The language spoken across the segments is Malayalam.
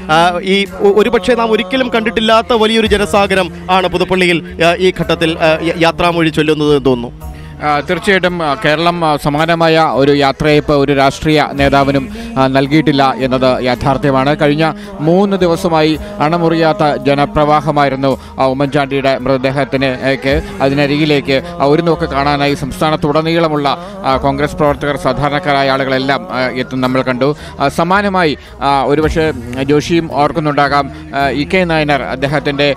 ആ, ഈ ഒ- ഒരുപക്ഷെ നാം ഒരിക്കലും കണ്ടിട്ടില്ലാത്ത വലിയൊരു ജനസാഗരം ആണ് പുതുപ്പള്ളിയിൽ ആ, ഈ ഘട്ടത്തിൽ ആ, യ- യാത്രാമൊഴി ചൊല്ലുന്നത് എന്ന് തോന്നുന്നു ആ, തീർച്ചയായിട്ടും ആ, കേരളം ആ, സമാനമായ ഒരു യാത്രയയപ്പ് ഒരു രാഷ്ട്രീയ നേതാവിനും ആ, നൽകിയിട്ടില്ല എന്നത് യാഥാർത്ഥ്യമാണ് കഴിഞ്ഞ മൂന്ന് ദിവസമായി അണമുറിയാത്ത ജനപ്രവാഹമായിരുന്നു ആ, ഉമ്മൻചാണ്ടിയുടെ മൃതദേഹത്തിന് ഏക്ക് അതിനരികിലേക്ക് ആ, ഒരു നോക്ക് കാണാനായി സംസ്ഥാനത്തുടനീളമുള്ള ആ, കോൺഗ്രസ് പ്രവർത്തകർ സാധാരണക്കാരായ ആളുകളെല്ലാം ആ, എത്തും നമ്മൾ കണ്ടു ആ, സമാനമായി ആ, ഒരുപക്ഷെ ജോഷിയും ഓർക്കുന്നുണ്ടാകാം ആ, ഇ കെ നായനാർ അദ്ദേഹത്തിൻ്റെ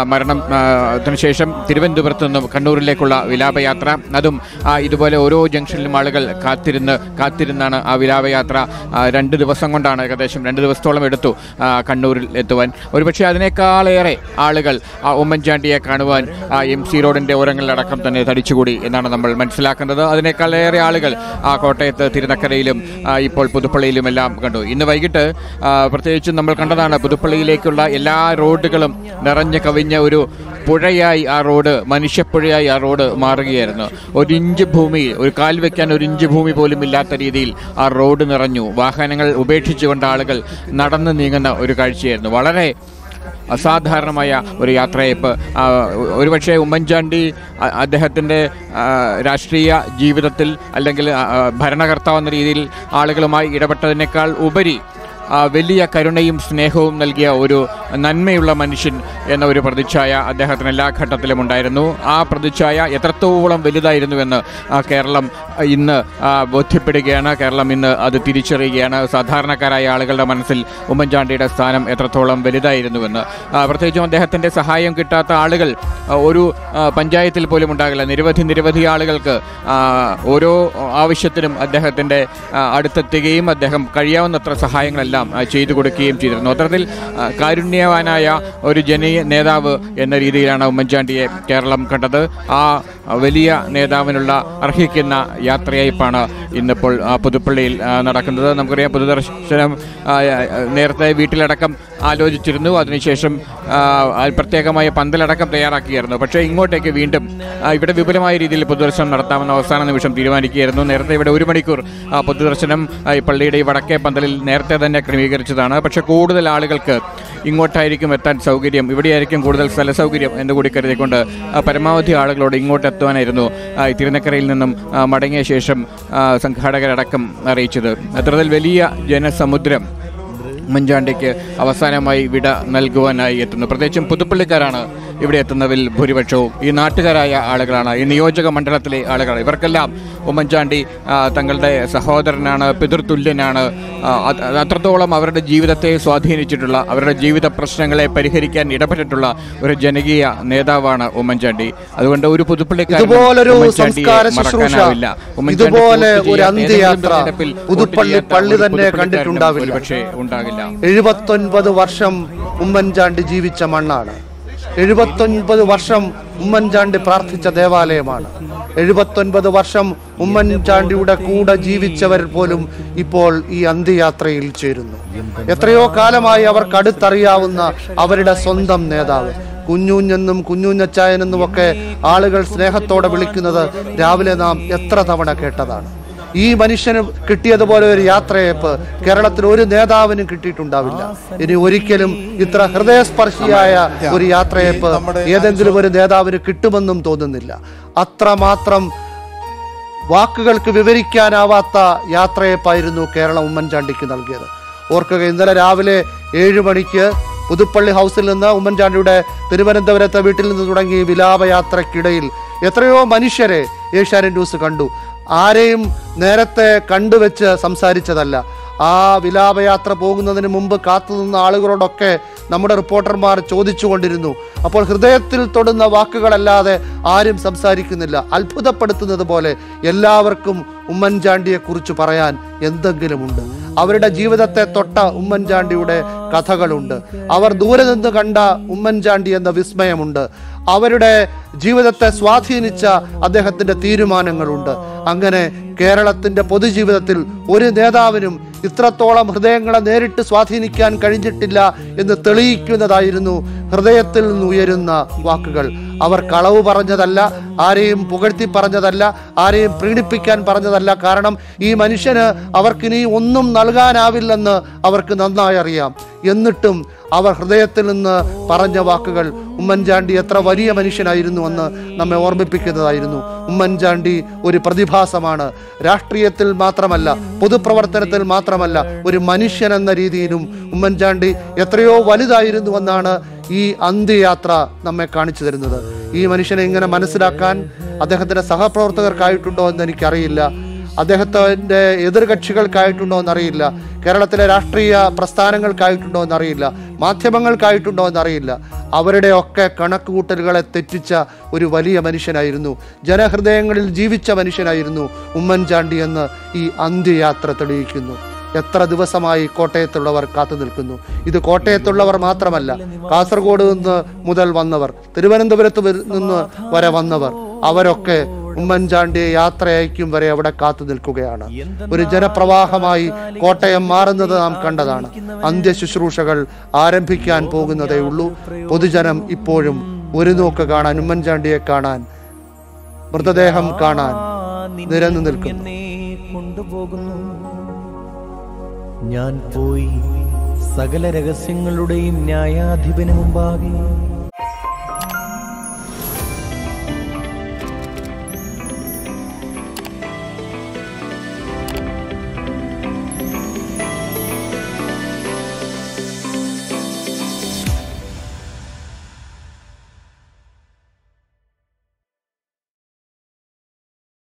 മരണത്തിന് ശേഷം തിരുവനന്തപുരത്ത് നിന്നും കണ്ണൂരിലേക്കുള്ള വിലാപയാത്ര അതും ആ, ഇതുപോലെ ഓരോ ജംഗ്ഷനിലും ആളുകൾ കാത്തിരുന്ന് കാത്തിരുന്നാണ് ആ വിലാപയാത്ര ആ, രണ്ട് ദിവസം കൊണ്ടാണ് ഏകദേശം രണ്ട് ദിവസത്തോളം എടുത്തു ആ, കണ്ണൂരിൽ എത്തുവാൻ ഒരുപക്ഷെ അതിനേക്കാളേറെ ആളുകൾ ആ ഉമ്മൻചാണ്ടിയെ കാണുവാൻ ആ എം സി റോഡിൻ്റെ ഓരങ്ങളിലടക്കം തന്നെ തടിച്ചുകൂടി എന്നാണ് നമ്മൾ മനസ്സിലാക്കുന്നത് അതിനേക്കാളേറെ ആളുകൾ ആ കോട്ടയത്ത് തിരുനക്കരയിലും ആ, ഇപ്പോൾ പുതുപ്പള്ളിയിലും എല്ലാം കണ്ടു ഇന്ന് വൈകിട്ട് ആ, പ്രത്യേകിച്ചും നമ്മൾ കണ്ടതാണ് പുതുപ്പള്ളിയിലേക്കുള്ള എല്ലാ റോഡുകളും നിറഞ്ഞു കവിഞ്ഞ ഒരു പുഴയായി ആ റോഡ് മനുഷ്യപ്പുഴയായി ആ റോഡ് മാറുകയായിരുന്നു ഒരു ഇഞ്ച് ഭൂമി ഒരു കാൽ വെക്കാൻ ഒരു ഇഞ്ച് ഭൂമി പോലും ഇല്ലാത്ത രീതിയിൽ ആ റോഡ് നിറഞ്ഞു വാഹനങ്ങൾ ഉപേക്ഷിച്ചുകൊണ്ട് ആളുകൾ നടന്നു നീങ്ങുന്ന ഒരു കാഴ്ചയായിരുന്നു വളരെ അസാധാരണമായ ഒരു യാത്രയപ്പ് ആ, ഒരുപക്ഷെ ഉമ്മൻചാണ്ടി അ- അദ്ദേഹത്തിൻ്റെ ആ, രാഷ്ട്രീയ ജീവിതത്തിൽ അല്ലെങ്കിൽ ആ, ആ, ഭരണകർത്താവ് എന്ന രീതിയിൽ ആളുകളുമായി ഇടപെട്ടതിനേക്കാൾ ഉപരി ആ, വലിയ കരുണയും സ്നേഹവും നൽകിയ ഒരു നന്മയുള്ള മനുഷ്യൻ എന്ന ഒരു പ്രതിച്ഛായ അദ്ദേഹത്തിന് എല്ലാ ഘട്ടത്തിലും ഉണ്ടായിരുന്നു ആ പ്രതിച്ഛായ എത്രത്തോളം വലുതായിരുന്നുവെന്ന് ആ, കേരളം ഇന്ന് ആ, ബോധ്യപ്പെടുകയാണ് കേരളം ഇന്ന് അത് തിരിച്ചറിയുകയാണ് സാധാരണക്കാരായ ആളുകളുടെ മനസ്സിൽ ഉമ്മൻചാണ്ടിയുടെ സ്ഥാനം എത്രത്തോളം വലുതായിരുന്നുവെന്ന് ആ, പ്രത്യേകിച്ചും അദ്ദേഹത്തിൻ്റെ സഹായം കിട്ടാത്ത ആളുകൾ ആ, ഒരു ആ, പഞ്ചായത്തിൽ പോലും ഉണ്ടാകില്ല നിരവധി നിരവധി ആളുകൾക്ക് ആ, ഓരോ ആവശ്യത്തിനും അദ്ദേഹത്തിൻ്റെ ആ, അടുത്തെത്തുകയും അദ്ദേഹം കഴിയാവുന്നത്ര സഹായങ്ങളെല്ലാം ആ, ചെയ്തു കൊടുക്കുകയും ചെയ്തിരുന്നു അത്തരത്തിൽ ആ, കാരുണ്യവാനായ ഒരു ജനീയ നേതാവ് എന്ന രീതിയിലാണ് ഉമ്മൻചാണ്ടിയെ കേരളം കണ്ടത് ആ വലിയ നേതാവിനുള്ള അർഹിക്കുന്ന യാത്രയയപ്പാണ് ഇന്നിപ്പോൾ ആ, പുതുപ്പള്ളിയിൽ ആ, നടക്കുന്നത് നമുക്കറിയാം പൊതുദർശനം ആ, നേരത്തെ വീട്ടിലടക്കം ആലോചിച്ചിരുന്നു അതിനുശേഷം ആ, ആ, പ്രത്യേകമായ പന്തലടക്കം തയ്യാറാക്കിയായിരുന്നു പക്ഷേ ഇങ്ങോട്ടേക്ക് വീണ്ടും ആ, ഇവിടെ വിപുലമായ രീതിയിൽ പൊതുദർശനം നടത്താമെന്ന് അവസാന നിമിഷം തീരുമാനിക്കുകയായിരുന്നു നേരത്തെ ഇവിടെ ഒരു മണിക്കൂർ ആ, പൊതുദർശനം ആ, ഈ പള്ളിയുടെ ഈ വടക്കേ പന്തലിൽ നേരത്തെ തന്നെ ക്രമീകരിച്ചതാണ് പക്ഷേ കൂടുതൽ ആളുകൾക്ക് ഇങ്ങോട്ടായിരിക്കും എത്താൻ സൗകര്യം ഇവിടെയായിരിക്കും കൂടുതൽ സ്ഥല സൗകര്യം എന്ന് കൂടി കരുതിക്കൊണ്ട് ആ, പരമാവധി ആളുകളോട് ഇങ്ങോട്ട് എത്തുവാനായിരുന്നു ആ, ഈ തിരുനക്കരയിൽ നിന്നും ആ, മടങ്ങിയ ശേഷം ആ, സംഘാടകരടക്കം അറിയിച്ചത് അത്തരത്തിൽ വലിയ ജനസമുദ്രം ഉമ്മൻചാണ്ടിക്ക് അവസാനമായി വിട നൽകുവാനായി എത്തുന്നു പ്രത്യേകിച്ചും പുതുപ്പള്ളിക്കാരാണ് ഇവിടെ എത്തുന്നതിൽ ഭൂരിപക്ഷവും ഈ നാട്ടുകാരായ ആളുകളാണ് ഈ നിയോജക മണ്ഡലത്തിലെ ആളുകളാണ് ഇവർക്കെല്ലാം ഉമ്മൻചാണ്ടി ആ, തങ്ങളുടെ സഹോദരനാണ് പിതൃതുല്യനാണ് ആ, അത് അത്രത്തോളം അവരുടെ ജീവിതത്തെ സ്വാധീനിച്ചിട്ടുള്ള അവരുടെ ജീവിത പ്രശ്നങ്ങളെ പരിഹരിക്കാൻ ഇടപെട്ടിട്ടുള്ള ഒരു ജനകീയ നേതാവാണ് ഉമ്മൻചാണ്ടി അതുകൊണ്ട് ഒരു പുതുപ്പള്ളിക്കാരനും ഇതുപോലൊരു ഉമ്മൻചാണ്ടിയെ സംസ്കാര ശുശ്രൂഷ മറക്കാനാവില്ല. ഉമ്മൻചാണ്ടി ഇതുപോലെ വോട്ട് ഒരു ചെയ്യാത്ത അന്ത്യയാത്ര ഏതെങ്കിലും തെരഞ്ഞെടുപ്പിൽ വോട്ട് പുതുപ്പള്ളി ചെയ്യാത്ത പള്ളി ഒരു തന്നെ പുതുപ്പള്ളിക്കാരനും കണ്ടിട്ടുണ്ടാവില്ല. ഒരുപക്ഷേ ഉണ്ടാകില്ല എഴുപത്തൊൻപത് വർഷം ഉമ്മൻചാണ്ടി ജീവിച്ച മണ്ണാണ് എഴുപത്തൊൻപത് വർഷം ഉമ്മൻചാണ്ടി പ്രാർത്ഥിച്ച ദേവാലയമാണ് എഴുപത്തൊൻപത് വർഷം ഉമ്മൻചാണ്ടിയുടെ കൂടെ ജീവിച്ചവർ പോലും ഇപ്പോൾ ഈ അന്ത്യയാത്രയിൽ ചേരുന്നു എത്രയോ കാലമായി അവർക്ക് അടുത്തറിയാവുന്ന അവരുടെ സ്വന്തം നേതാവ് കുഞ്ഞൂഞ്ഞെന്നും കുഞ്ഞൂഞ്ഞച്ചായനെന്നും ഒക്കെ ആളുകൾ സ്നേഹത്തോടെ വിളിക്കുന്നത് രാവിലെ നാം എത്ര തവണ കേട്ടതാണ് ഈ മനുഷ്യന് കിട്ടിയതുപോലെ ഒരു യാത്രയപ്പ് കേരളത്തിൽ ഒരു നേതാവിനും കിട്ടിയിട്ടുണ്ടാവില്ല ഇനി ഒരിക്കലും ഇത്ര ഹൃദയസ്പർശിയായ ഒരു യാത്രയപ്പ് ഏതെങ്കിലും ഒരു നേതാവിന് കിട്ടുമെന്നും തോന്നുന്നില്ല അത്രമാത്രം വാക്കുകൾക്ക് വിവരിക്കാനാവാത്ത യാത്രയപ്പായിരുന്നു കേരളം ഉമ്മൻചാണ്ടിക്ക് നൽകിയത് ഓർക്കുക ഇന്നലെ രാവിലെ ഏഴ് മണിക്ക് പുതുപ്പള്ളി ഹൗസിൽ നിന്ന് ഉമ്മൻചാണ്ടിയുടെ തിരുവനന്തപുരത്തെ വീട്ടിൽ നിന്ന് തുടങ്ങി വിലാപയാത്രക്കിടയിൽ എത്രയോ മനുഷ്യരെ ഏഷ്യാനെറ്റ് ന്യൂസ് കണ്ടു ആരെയും നേരത്തെ കണ്ടുവെച്ച് സംസാരിച്ചതല്ല ആ വിലാപയാത്ര പോകുന്നതിന് മുമ്പ് കാത്തുനിന്ന ആളുകളോടൊക്കെ നമ്മുടെ റിപ്പോർട്ടർമാർ ചോദിച്ചുകൊണ്ടിരുന്നു അപ്പോൾ ഹൃദയത്തിൽ തൊടുന്ന വാക്കുകളല്ലാതെ ആരും സംസാരിക്കുന്നില്ല അത്ഭുതപ്പെടുത്തുന്നത് പോലെ എല്ലാവർക്കും ഉമ്മൻചാണ്ടിയെ കുറിച്ച് പറയാൻ എന്തെങ്കിലുമുണ്ട് അവരുടെ ജീവിതത്തെ തൊട്ട ഉമ്മൻചാണ്ടിയുടെ കഥകളുണ്ട് അവർ ദൂരെ നിന്ന് കണ്ട ഉമ്മൻചാണ്ടി എന്ന വിസ്മയമുണ്ട് അവരുടെ ജീവിതത്തെ സ്വാധീനിച്ച അദ്ദേഹത്തിന്റെ തീരുമാനങ്ങളുണ്ട് അങ്ങനെ കേരളത്തിന്റെ പൊതുജീവിതത്തിൽ ഒരു നേതാവിനും ഇത്രത്തോളം ഹൃദയങ്ങളെ നേരിട്ട് സ്വാധീനിക്കാൻ കഴിഞ്ഞിട്ടില്ല എന്ന് തെളിയിക്കുന്നതായിരുന്നു ഹൃദയത്തിൽ നിന്ന് ഉയരുന്ന വാക്കുകൾ അവർ കളവ് പറഞ്ഞതല്ല ആരെയും പുകഴ്ത്തി പറഞ്ഞതല്ല ആരെയും പ്രീണിപ്പിക്കാൻ പറഞ്ഞതല്ല കാരണം ഈ മനുഷ്യന് അവർക്കിനി ഒന്നും നൽകാനാവില്ലെന്ന് അവർക്ക് നന്നായി അറിയാം എന്നിട്ടും അവർ ഹൃദയത്തിൽ നിന്ന് പറഞ്ഞ വാക്കുകൾ ഉമ്മൻചാണ്ടി എത്ര വലിയ മനുഷ്യനായിരുന്നുവെന്ന് നമ്മെ ഓർമ്മിപ്പിക്കുന്നതായിരുന്നു ഉമ്മൻചാണ്ടി ഒരു പ്രതിഭാസമാണ് രാഷ്ട്രീയത്തിൽ മാത്രമല്ല പൊതുപ്രവർത്തനത്തിൽ മാത്രമല്ല ഒരു മനുഷ്യൻ എന്ന രീതിയിലും ഉമ്മൻചാണ്ടി എത്രയോ വലുതായിരുന്നുവെന്നാണ് ഈ അന്ത്യയാത്ര നമ്മെ കാണിച്ചു തരുന്നത് ഈ മനുഷ്യനെ ഇങ്ങനെ മനസ്സിലാക്കാൻ അദ്ദേഹത്തിന്റെ സഹപ്രവർത്തകർക്കായിട്ടുണ്ടോ എന്ന് എനിക്കറിയില്ല അദ്ദേഹത്തിന്റെ എതിർകക്ഷികൾക്കായിട്ടുണ്ടോ എന്നറിയില്ല കേരളത്തിലെ രാഷ്ട്രീയ പ്രസ്ഥാനങ്ങൾക്കായിട്ടുണ്ടോ എന്നറിയില്ല മാധ്യമങ്ങൾക്കായിട്ടുണ്ടോ എന്നറിയില്ല അവരുടെ ഒക്കെ കണക്കുകൂട്ടലുകളെ തെറ്റിച്ച ഒരു വലിയ മനുഷ്യനായിരുന്നു ജനഹൃദയങ്ങളിൽ ജീവിച്ച മനുഷ്യനായിരുന്നു ഉമ്മൻചാണ്ടി എന്ന് ഈ അന്ത്യയാത്ര തെളിയിക്കുന്നു എത്ര ദിവസമായി കോട്ടയത്തുള്ളവർ കാത്തു നിൽക്കുന്നു ഇത് കോട്ടയത്തുള്ളവർ മാത്രമല്ല കാസർഗോഡ് നിന്ന് മുതൽ വന്നവർ തിരുവനന്തപുരത്ത് വര- നിന്ന് വരെ വന്നവർ അവരൊക്കെ ഉമ്മൻചാണ്ടിയെ യാത്ര അയക്കും വരെ അവിടെ കാത്തു നിൽക്കുകയാണ് ഒരു ജനപ്രവാഹമായി കോട്ടയം മാറുന്നത് നാം കണ്ടതാണ് അന്ത്യശുശ്രൂഷകൾ ആരംഭിക്കാൻ പോകുന്നതേ ഉള്ളൂ പൊതുജനം ഇപ്പോഴും ഒരു നോക്ക് കാണാൻ ഉമ്മൻചാണ്ടിയെ കാണാൻ മൃതദേഹം കാണാൻ നിരന്നു നിൽക്കുന്നു എന്നെ കൊണ്ടുപോകുന്നു ഞാൻ പോയി സകല രഹസ്യങ്ങളുടെയും ന്യായാധിപന് മുമ്പാകെ